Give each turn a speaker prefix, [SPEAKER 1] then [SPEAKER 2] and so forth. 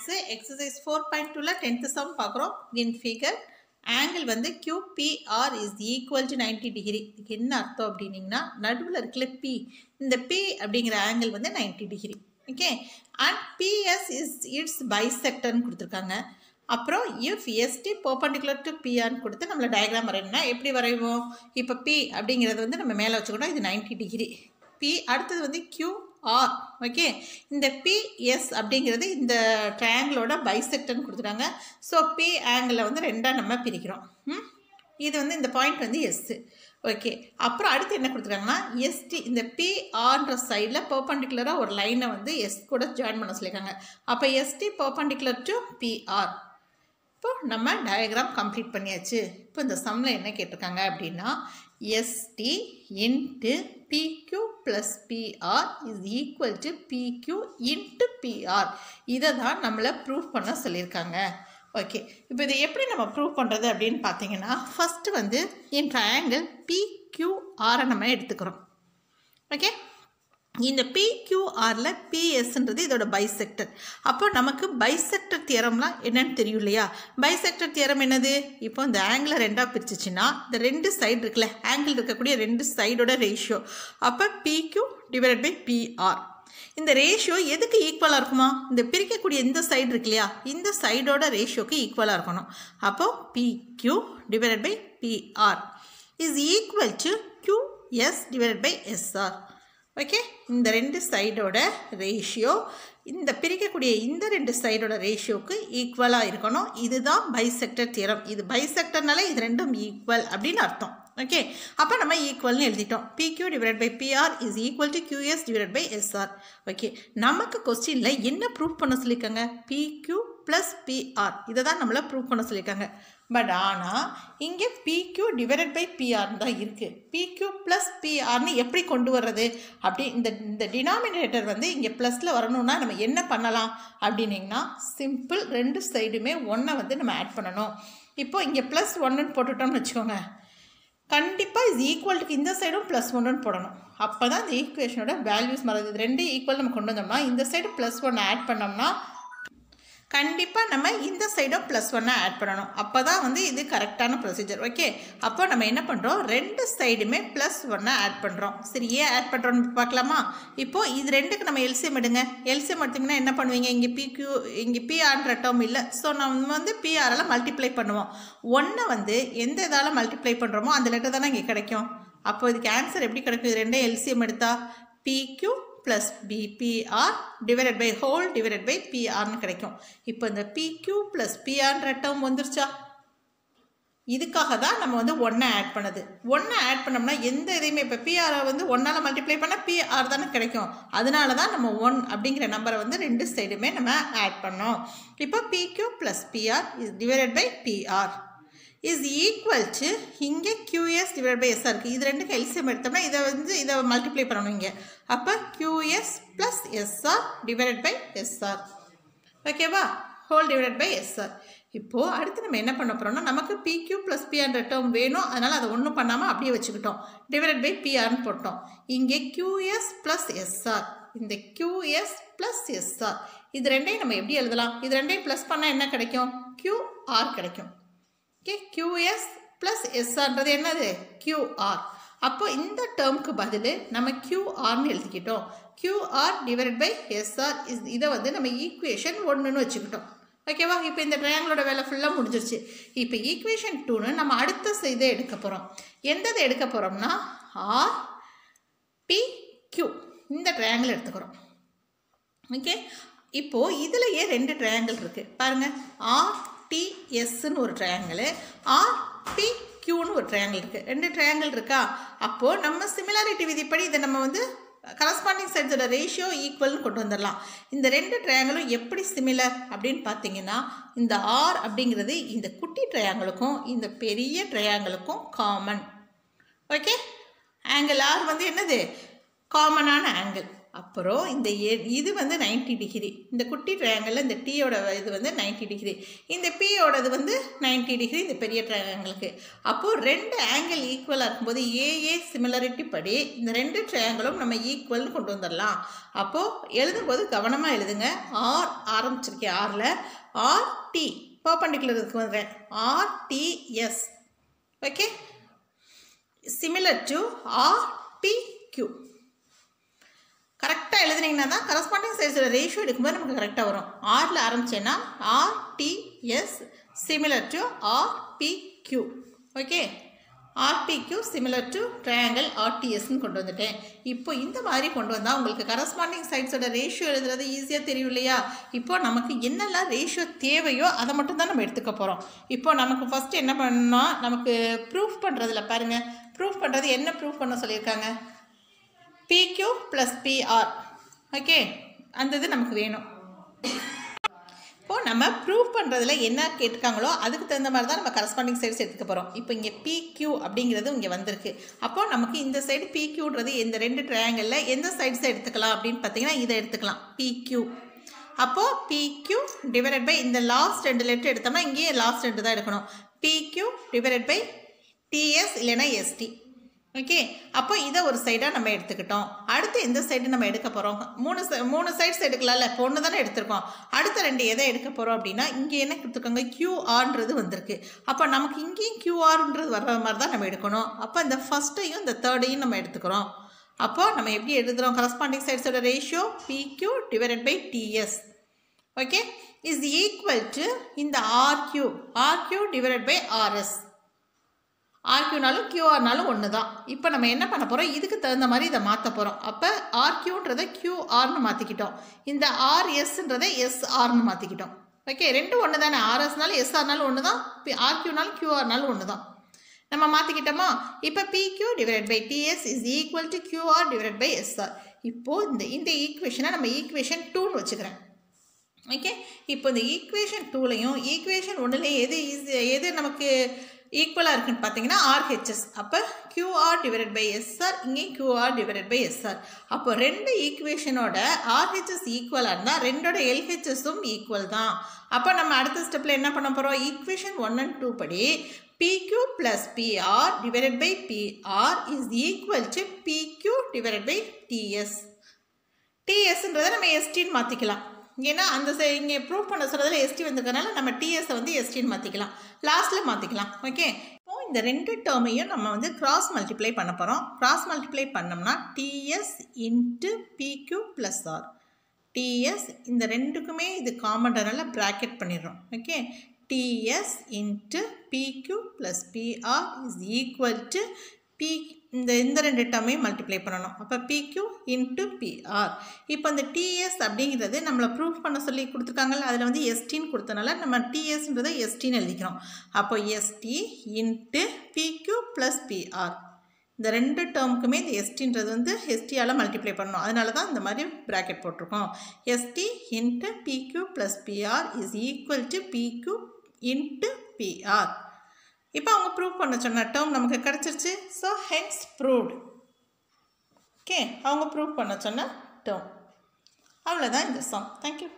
[SPEAKER 1] Maths exercise four point டூவில் tenth sum பார்க்குறோம் in figure angle வந்து QPR is equal to ninety degree இதுக்கு என்ன அர்த்தம் அப்படின்னீங்கன்னா நடுவில் இருக்குல்ல பி இந்த பி அப்படிங்கிற ஆங்கிள் வந்து ninety degree okay and PS is it's பைசெக்டர்னு கொடுத்துருக்காங்க அப்புறம் இஃப் எஸ்டி பர்பண்டிகுலர் டு பிஆர்னு கொடுத்து நம்மளை டயக்ராம் வரையணும்னா எப்படி வரைவோம் இப்போ பி அப்படிங்கிறது வந்து நம்ம மேலே வச்சுக்கிட்டோம் இது நைன்டி டிகிரி பி அடுத்தது வந்து கியூஆர் ஓகே இந்த பிஎஸ் அப்படிங்கிறது இந்த ட்ரையாங்கிளோட பைசெக்டர்னு கொடுத்துட்டாங்க ஸோ பி ஆங்கிளை வந்து ரெண்டாக நம்ம பிரிக்கிறோம் ம்? இது வந்து இந்த பாயிண்ட் வந்து எஸ்ஸு ஓகே அப்புறம் அடுத்து என்ன கொடுத்துருக்காங்கன்னா எஸ்டி இந்த பிஆர்ன்ற சைடில் பர்பண்டிகுலராக ஒரு லைனை வந்து எஸ் கூட ஜாயின் பண்ண சொல்லியிருக்காங்க அப்போ எஸ்டி பர்பண்டிகுலர் டு பிஆர் இப்போ நம்ம டயக்ராம் கம்ப்ளீட் பண்ணியாச்சு இப்போ இந்த சம்மில் என்ன கேட்டிருக்காங்க அப்படின்னா ST into PQ plus PR is equal to PQ into PR இதை தான் நம்மளை ப்ரூவ் பண்ண சொல்லியிருக்காங்க ஓகே இப்போ இதை எப்படி நம்ம ப்ரூவ் பண்ணுறது அப்படின்னு பார்த்தீங்கன்னா ஃபஸ்ட்டு வந்து என் ட்ரையாங்கிள் பிக்யூஆரை நம்ம எடுத்துக்கிறோம் ஓகே இந்த பிக்யூஆரில் பிஎஸ்ன்றது இதோட பைசெக்டர் அப்போ நமக்கு பைசெக்டர் தியரம்லாம் என்னன்னு தெரியும் இல்லையா பைசெக்டர் தியரம் என்னது இப்போ இந்த ஆங்கிளை ரெண்டாக பிரிச்சிச்சின்னா இந்த ரெண்டு சைடு இருக்குல்ல ஆங்கிள் இருக்கக்கூடிய ரெண்டு சைடோட ரேஷியோ அப்போ பிக்யூ டிவைட் பை பிஆர் இந்த ரேஷியோ எதுக்கு ஈக்குவலாக இருக்குமா இந்த பிரிக்கக்கூடிய இந்த சைடு இருக்கு இல்லையா இந்த சைடோட ரேஷியோக்கு ஈக்குவலாக இருக்கணும் அப்போ PQ divide by PR is equal to QS divide by SR okay இந்த ரெண்டு சைடோட ரேஷியோ இந்த பிரிக்கக்கூடிய இந்த ரெண்டு சைடோட ரேஷியோக்கு ஈக்குவலாக இருக்கணும் இதுதான் பைசெக்டர் தியரம் இது பைசெக்டர்னால இது ரெண்டும் ஈக்குவல் அப்படின்னு அர்த்தம் ஓகே அப்போ நம்ம ஈக்குவல்னு எழுதிட்டோம் PQ divide by PR is equal to QS divide by SR okay நமக்கு கொஸ்டினில் என்ன ப்ரூஃப் பண்ண சொல்லியிருக்காங்க பிக்யூ ப்ளஸ் பிஆர் இதை தான் நம்மளை ப்ரூவ் பண்ண சொல்லியிருக்காங்க பட் ஆனால் இங்கே பிக்யூ டிவைடட் பை பிஆர்னு தான் இருக்குது பிக்யூ ப்ளஸ் பிஆர்னு எப்படி கொண்டு வர்றது அப்படி இந்த இந்த டினாமினேட்டர் வந்து இங்கே ப்ளஸில் வரணும்னா நம்ம என்ன பண்ணலாம் அப்படின்னிங்கன்னா சிம்பிள் ரெண்டு சைடுமே ஒன்றை வந்து நம்ம ஆட் பண்ணணும் இப்போ இங்கே ப்ளஸ் ஒன்றுன்னு போட்டுட்டோம்னு வச்சுக்கோங்க கண்டிப்பாக இது ஈக்குவலுக்கு இந்த சைடும் ப்ளஸ் ஒன்றுன்னு போடணும் அப்போ தான் இந்த ஈக்குவேஷனோட வேல்யூஸ் மாறுது இது ரெண்டு ஈக்குவல் நம்ம கொண்டு வந்தோம்னா இந்த சைடு ப்ளஸ் ஒன் ஆட் பண்ணோம்னா கண்டிப்பாக நம்ம இந்த சைடும் ப்ளஸ் ஒன்னை ஆட் பண்ணணும் அப்போ தான் வந்து இது கரெக்டான ப்ரொசீஜர் ஓகே அப்போ நம்ம என்ன பண்ணுறோம் ரெண்டு சைடுமே ப்ளஸ் ஒன்னை ஆட் பண்ணுறோம் சரி ஏன் ஆட் பண்ணுறோன்னு பார்க்கலாமா இப்போது இது ரெண்டுக்கு நம்ம எல்சிஎம் எடுங்க எல்சிஎம் எடுத்திங்கன்னா என்ன பண்ணுவீங்க இங்கே பிக்யூ இங்கே பிஆர்ன்ற டேர்ம் இல்லை ஸோ நம்ம வந்து பிஆரால் மல்டிப்ளை பண்ணுவோம் ஒன்றை வந்து எந்த இதால் மல்டிப்ளை பண்ணுறோமோ அந்த லெட்டர் தானே இங்கே கிடைக்கும் அப்போ இதுக்கு ஆன்சர் எப்படி கிடைக்கும் இது ரெண்டே எல்சிஎம் எடுத்தா PQ plus PPR divided by whole divided by பிஆர்னு கிடைக்கும் இப்போ இந்த பிக்யூ ப்ளஸ் பிஆர்ன்ற டேர்ம் வந்துருச்சா இதுக்காக தான் நம்ம வந்து ஒன்றை ஆட் பண்ணது ஒன்றை ஆட் பண்ணோம்னா எந்த இதையுமே இப்போ பிஆரை வந்து ஒன்றால் மல்டிப்ளை பண்ணால் பிஆர் தானே கிடைக்கும் அதனால தான் நம்ம ஒன் அப்படிங்கிற நம்பரை வந்து ரெண்டு சைடுமே நம்ம ஆட் பண்ணோம் இப்போ PQ plus PR is divided by PR is equal to இங்கே கியூஎஸ் டிவைட் பை எஸ்ஆர் இருக்குது இது ரெண்டுக்கு எல்சிஎம் எடுத்தோம்னா இதை வந்து இதை மல்டிப்ளை பண்ணணும் இங்கே அப்போ QS plus SR divided by SR ஓகேவா ஹோல் டிவைடட் பை எஸ்ஆர் இப்போது அடுத்து நம்ம என்ன பண்ண போகிறோம்னா நமக்கு பிக்யூ ப்ளஸ் பிஆர்ன்ற டேர்ம் வேணும் அதனால் அதை ஒன்றும் பண்ணாமல் அப்படியே வச்சுக்கிட்டோம் டிவைடட் பை பிஆர்னு போட்டோம் இங்கே கியூஎஸ் ப்ளஸ் எஸ்ஆர் இந்த கியூஎஸ் ப்ளஸ் எஸ்ஆர் இது ரெண்டையும் நம்ம எப்படி எழுதலாம் இது ரெண்டையும் ப்ளஸ் பண்ணால் என்ன கிடைக்கும் கியூஆர் கிடைக்கும் ஓகே கியூஎஸ் ப்ளஸ் எஸ்ஆர்ன்றது என்னது கியூஆர் அப்போ இந்த டேர்முக்கு பதில் நம்ம கியூஆர்னு எழுதிக்கிட்டோம் QR divide by SR is இதை வந்து நம்ம ஈக்குவேஷன் ஒன்றுன்னு வச்சுக்கிட்டோம் ஓகேவா இப்போ இந்த ட்ரையாங்கிளோட வேலை ஃபுல்லாக முடிஞ்சிருச்சு இப்போ ஈக்குவேஷன் டூன்னு நம்ம அடுத்த இதை எடுக்க போகிறோம் எந்த இதை எடுக்க போகிறோம்னா ஆர் பி கியூ இந்த ட்ரையாங்கிள் எடுத்துக்கிறோம் ஓகே இப்போது இதுலையே ரெண்டு ட்ரையாங்கிள் இருக்குது பாருங்கள் ஆர் டிஎஸ்ன்னு ஒரு ட்ரையாங்கிள் ஆர்பி கியூன்னு ஒரு ட்ரையாங்கிள் இருக்குது ரெண்டு ட்ரையாங்கிள் இருக்கா அப்போது நம்ம சிமிலாரிட்டி விதிப்படி இதை நம்ம வந்து கரஸ்பாண்டிங் சைட்ஸோட ரேஷியோ ஈக்குவல்னு கொண்டு வந்துடலாம் இந்த ரெண்டு ட்ரையாங்கிளும் எப்படி சிமிலர் அப்படின்னு பார்த்தீங்கன்னா இந்த ஆர் அப்படிங்கிறது இந்த குட்டி ட்ரையாங்கிளுக்கும் இந்த பெரிய ட்ரையாங்கிளுக்கும் காமன் ஓகே ஆங்கிள் ஆர் வந்து என்னது காமனான ஆங்கிள் அப்புறம் இந்த எ- இது வந்து 90 டிகிரி இந்த குட்டி ட்ரையாங்கிளில் இந்த டீயோட இது வந்து 90 டிகிரி இந்த பியோடது வந்து 90 டிகிரி இந்த பெரிய ட்ரையாங்கிளுக்கு அப்போது ரெண்டு ஆங்கிள் ஈக்குவலாக இருக்கும்போது ஏஏ சிமிலரிட்டி படி இந்த ரெண்டு ட்ரையாங்கிளும் நம்ம ஈக்குவல்னு கொண்டு வந்துடலாம் அப்போது எழுதும்போது கவனமாக எழுதுங்க ஆர் ஆரம்பிச்சிருக்கேன் ஆரில் ஆர் டி பர்பண்டிகுலர் இதுக்கு வந்துடுறேன் R TS okay similar to R P Q கரெக்டாக எழுதுனீங்கன்னா தான் கரஸ்பாண்டிங் சைஸோட ரேஷியோ எடுக்கும்போது நமக்கு கரெக்டாக வரும் ஆரில் ஆரம்பிச்சேன்னா R TS similar to R P Q okay RPQ similar to triangle ஆர்டிஎஸ்ன்னு கொண்டு வந்துட்டேன் இப்போ இந்த மாதிரி கொண்டு வந்தால் உங்களுக்கு கரஸ்பாண்டிங் சைட்ஸோட ரேஷியோ எழுதுறது ஈஸியாக தெரியும் இல்லையா இப்போ நமக்கு என்னெல்லாம் ரேஷியோ தேவையோ அதை மட்டும் தான் நம்ம எடுத்துக்க போகிறோம் இப்போ நமக்கு ஃபஸ்ட்டு என்ன பண்ணணும் நமக்கு ப்ரூஃப் பண்ணுறதுல பாருங்கள் ப்ரூஃப் பண்ணுறது என்ன ப்ரூஃப் பண்ண சொல்லியிருக்காங்க PQ ப்ளஸ் பிஆர் ஓகே அந்த இது நமக்கு வேணும் இப்போது நம்ம ப்ரூவ் பண்ணுறதுல என்ன கேட்டிருக்காங்களோ அதுக்கு தகுந்த மாதிரி தான் நம்ம கரஸ்பாண்டிங் சைட்ஸ் எடுத்துக்க போகிறோம் இப்போ இங்கே PQ அப்படிங்கிறது இங்கே வந்திருக்கு அப்போ நமக்கு இந்த சைடு PQன்றது இந்த ரெண்டு ட்ரையாங்கிளில் எந்த சைட்ஸை எடுத்துக்கலாம் அப்படின்னு பார்த்தீங்கன்னா இதை எடுத்துக்கலாம் PQ அப்போது PQ டிவைடட் பை இந்த லாஸ்ட் ரெண்டு லெட்டர் எடுத்தோம்னா இங்கேயே லாஸ்ட் ரெண்டு தான் எடுக்கணும் PQ டிவைடட் பை டிஎஸ் இல்லைன்னா எஸ்டி ஓகே அப்போ இதை ஒரு சைடாக நம்ம எடுத்துக்கிட்டோம் அடுத்து எந்த சைடு நம்ம எடுக்க போகிறோம் மூணு si- மூணு சைட்ஸ் எடுக்கலாம்ல இப்போ ஒன்று தானே எடுத்திருக்கோம் அடுத்த ரெண்டு எதை எடுக்க போகிறோம் அப்படின்னா இங்கே என்ன கொடுத்துருக்காங்க கியூஆர்ன்றது வந்திருக்கு அப்போ நமக்கு இங்கேயும் கியூஆர்ன்றது வர்ற மாதிரி தான் நம்ம எடுக்கணும் அப்போ இந்த ஃபஸ்ட்டையும் இந்த தேர்டையும் நம்ம எடுத்துக்கிறோம் அப்போ நம்ம எப்படி எழுதுகிறோம் கரஸ்பாண்டிங் சைட்ஸோட ratio PQ divided by TS okay is equal to இந்த RQ RQ divided by RS ஆர்கியூனாலும் கியூஆர்னாலும் ஒன்று தான் இப்போ நம்ம என்ன பண்ண போகிறோம் இதுக்கு தகுந்த மாதிரி இதை மாற்ற போகிறோம் அப்போ ஆர்கியூன்றதை கியூஆர்னு மாற்றிக்கிட்டோம் இந்த ஆர்எஸ்ன்றதை எஸ்ஆர்னு மாற்றிக்கிட்டோம் ஓகே ரெண்டும் ஒன்று தானே ஆர்எஸ்னாலும் எஸ்ஆர்னாலும் ஒன்று தான் ஆர்கியூனாலும் கியூஆர்னாலும் ஒன்று தான் நம்ம மாற்றிக்கிட்டோமா இப்போ PQ divide by TS is equal to QR divide by SR இப்போது இந்த இந்த ஈக்குவேஷனை நம்ம ஈக்குவேஷன் டூன்னு வச்சுக்கிறேன் ஓகே இப்போ இந்த ஈக்குவேஷன் டூலையும் ஈக்குவேஷன் ஒன்றுலையும் எது ஈஸி எது நமக்கு ஈக்குவலாக இருக்குன்னு பார்த்தீங்கன்னா ஆர்ஹெச்எஸ் அப்போ கியூஆர் டிவைடட் பை எஸ்ஆர் இங்கேயும் கியூஆர் டிவைடட் பை எஸ்ஆர் அப்போ ரெண்டு ஈக்குவேஷனோட ஆர்ஹெச்எஸ் ஈக்குவலாக இருந்தால் ரெண்டோட எல்ஹெச்எஸும் ஈக்குவல் தான் அப்போ நம்ம அடுத்த ஸ்டெப்பில் என்ன பண்ண போகிறோம் ஈக்குவேஷன் ஒன் அண்ட் டூ படி PQ plus PR divided by PR is equal to PQ divided by TS. டிஎஸ்ன்றதை நம்ம எஸ்டின்னு மாற்றிக்கலாம் ஏன்னா அந்த சை- இங்கே ப்ரூவ் பண்ண சொல்கிறதுல எஸ்டி வந்திருக்கனால நம்ம டிஎஸை வந்து எஸ்டின்னு மாற்றிக்கலாம் லாஸ்ட்டில் மாற்றிக்கலாம் ஓகே இப்போ இந்த ரெண்டு டேர்மையும் நம்ம வந்து கிராஸ் மல்டிப்ளை பண்ண போகிறோம் கிராஸ் மல்டிப்ளை பண்ணோம்னா TS into PQ plus R TS இந்த ரெண்டுக்குமே இது காமன்றனால ப்ராக்கெட் பண்ணிடுறோம் okay TS into PQ plus PR is equal to P இந்த இந்த ரெண்டு டேர்மையும் மல்டிப்ளை பண்ணணும் அப்போ பிக்யூ இன்ட்டு பிஆர் இப்போ இந்த டிஎஸ் அப்படிங்கிறது நம்மளை ப்ரூஃப் பண்ண சொல்லி கொடுத்துருக்காங்கல்ல அதில் வந்து எஸ்டின்னு கொடுத்தனால நம்ம டிஎஸ்ன்றதை எஸ்டின்னு எழுதிக்கிறோம் அப்போ ST into PQ plus PR இந்த ரெண்டு டேர்முக்குமே இந்த எஸ்டின்றது வந்து எஸ்டியால் மல்டிப்ளை பண்ணணும் அதனால தான் இந்த மாதிரி ப்ராக்கெட் போட்டிருக்கோம் ST into PQ plus PR is equal to PQ into PR இப்போ அவங்க ப்ரூவ் பண்ண சொன்ன டேர்ம் நமக்கு கிடச்சிருச்சு ஸோ ஹென்ஸ் ப்ரூவ்டு ஓகே அவங்க ப்ரூவ் பண்ண சொன்ன டேர்ம் அவ்வளோதான் இந்த சாங் தேங்க்யூ